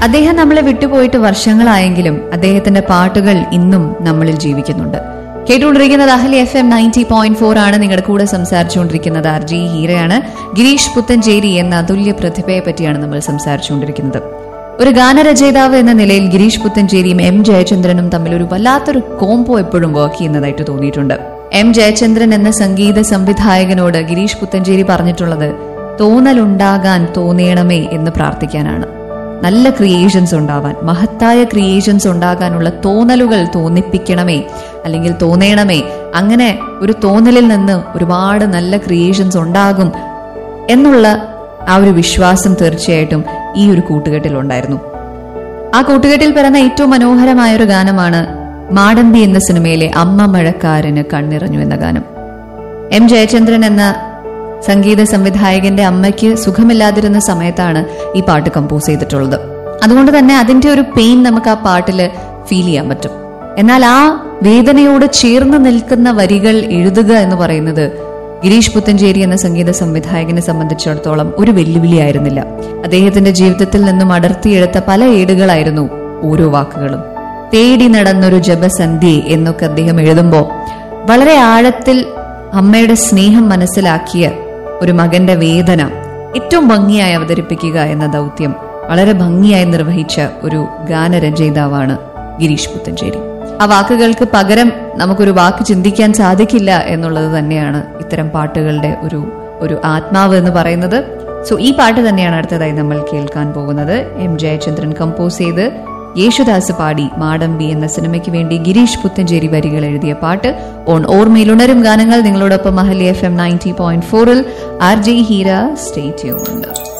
അദ്ദേഹം നമ്മളെ വിട്ടുപോയിട്ട് വർഷങ്ങളായെങ്കിലും അദ്ദേഹത്തിന്റെ പാട്ടുകൾ ഇന്നും നമ്മളിൽ ജീവിക്കുന്നുണ്ട് കേട്ടുകൊണ്ടിരിക്കുന്നത് Ahalia F M ninety point four ആണ് നിങ്ങളുടെ കൂടെ സംസാരിച്ചുകൊണ്ടിരിക്കുന്നത് ആർ ജി ഹീരയാണ് ഗിരീഷ് പുത്തഞ്ചേരി എന്ന അതുല്യ പ്രതിഭയെ പറ്റിയാണ് നമ്മൾ സംസാരിച്ചുകൊണ്ടിരിക്കുന്നത് ഒരു ഗാനരചയിതാവ് എന്ന നിലയിൽ ഗിരീഷ് പുത്തഞ്ചേരിയും എം ജയചന്ദ്രനും തമ്മിൽ ഒരു വല്ലാത്തൊരു കോംബോ എപ്പോഴും വർക്ക് ചെയ്യുന്നതായിട്ട് തോന്നിയിട്ടുണ്ട് എം ജയചന്ദ്രൻ എന്ന സംഗീത സംവിധായകനോട് ഗിരീഷ് പുത്തഞ്ചേരി പറഞ്ഞിട്ടുള്ളത് തോന്നലുണ്ടാകാൻ തോന്നേണമേ എന്ന് പ്രാർത്ഥിക്കാനാണ് നല്ല ക്രിയേഷൻസ് ഉണ്ടാവാൻ മഹത്തായ ക്രിയേഷൻസ് ഉണ്ടാകാനുള്ള തോന്നലുകൾ തോന്നിപ്പിക്കണമേ അല്ലെങ്കിൽ തോന്നേണമേ അങ്ങനെ ഒരു തോന്നലിൽ നിന്ന് ഒരുപാട് നല്ല ക്രിയേഷൻസ് ഉണ്ടാകും എന്നുള്ള ആ ഒരു വിശ്വാസം തീർച്ചയായിട്ടും ഈ ഒരു കൂട്ടുകെട്ടിൽ ഉണ്ടായിരുന്നു ആ കൂട്ടുകെട്ടിൽ പിറന്ന ഏറ്റവും മനോഹരമായ ഒരു ഗാനമാണ് മാടമ്പി എന്ന സിനിമയിലെ അമ്മ മഴക്കാരന് കണ്ണിറഞ്ഞു എന്ന ഗാനം എം ജയചന്ദ്രൻ എന്ന സംഗീത സംവിധായകന്റെ അമ്മയ്ക്ക് സുഖമില്ലാതിരുന്ന സമയത്താണ് ഈ പാട്ട് കമ്പോസ് ചെയ്തിട്ടുള്ളത് അതുകൊണ്ട് തന്നെ അതിന്റെ ഒരു പെയിൻ നമുക്ക് ആ പാട്ടിൽ ഫീൽ ചെയ്യാൻ പറ്റും എന്നാൽ ആ വേദനയോട് ചേർന്ന് നിൽക്കുന്ന വരികൾ എഴുതുക എന്ന് പറയുന്നത് ഗിരീഷ് പുത്തഞ്ചേരി എന്ന സംഗീത സംവിധായകനെ സംബന്ധിച്ചിടത്തോളം ഒരു വെല്ലുവിളിയായിരുന്നില്ല അദ്ദേഹത്തിന്റെ ജീവിതത്തിൽ നിന്നും അടർത്തിയെടുത്ത പല ഏടുകളായിരുന്നു ഓരോ വാക്കുകളും തേടി നടന്നൊരു ജപസന്ധ്യ എന്നൊക്കെ അദ്ദേഹം എഴുതുമ്പോൾ വളരെ ആഴത്തിൽ അമ്മയുടെ സ്നേഹം മനസ്സിലാക്കിയ ഒരു മകന്റെ വേദന ഏറ്റവും ഭംഗിയായി അവതരിപ്പിക്കുക എന്ന ദൗത്യം വളരെ ഭംഗിയായി നിർവഹിച്ച ഒരു ഗാനരചയിതാവാണ് ഗിരീഷ് പുത്തഞ്ചേരി ആ വാക്കുകൾക്ക് പകരം നമുക്കൊരു വാക്ക് ചിന്തിക്കാൻ സാധിക്കില്ല എന്നുള്ളത് തന്നെയാണ് ഇത്തരം പാട്ടുകളുടെ ഒരു ഒരു ആത്മാവ് എന്ന് പറയുന്നത് സോ ഈ പാട്ട് തന്നെയാണ് അടുത്തതായി നമ്മൾ കേൾക്കാൻ പോകുന്നത് എം ജയചന്ദ്രൻ കമ്പോസ് ചെയ്ത് യേശുദാസ് പാടി മാടമ്പി എന്ന സിനിമയ്ക്ക് വേണ്ടി ഗിരീഷ് പുത്തഞ്ചേരി വരികൾ എഴുതിയ പാട്ട് ഓൺ ഓർമ്മയിൽ ഉണരും ഗാനങ്ങൾ നിങ്ങളോടൊപ്പം മഹലി എഫ് എം നയൻറ്റി പോയിന്റ് ഫോറിൽ ആർ ജെ ഹീര സ്റ്റേറ്റ് ചെയ്യുന്നുണ്ട്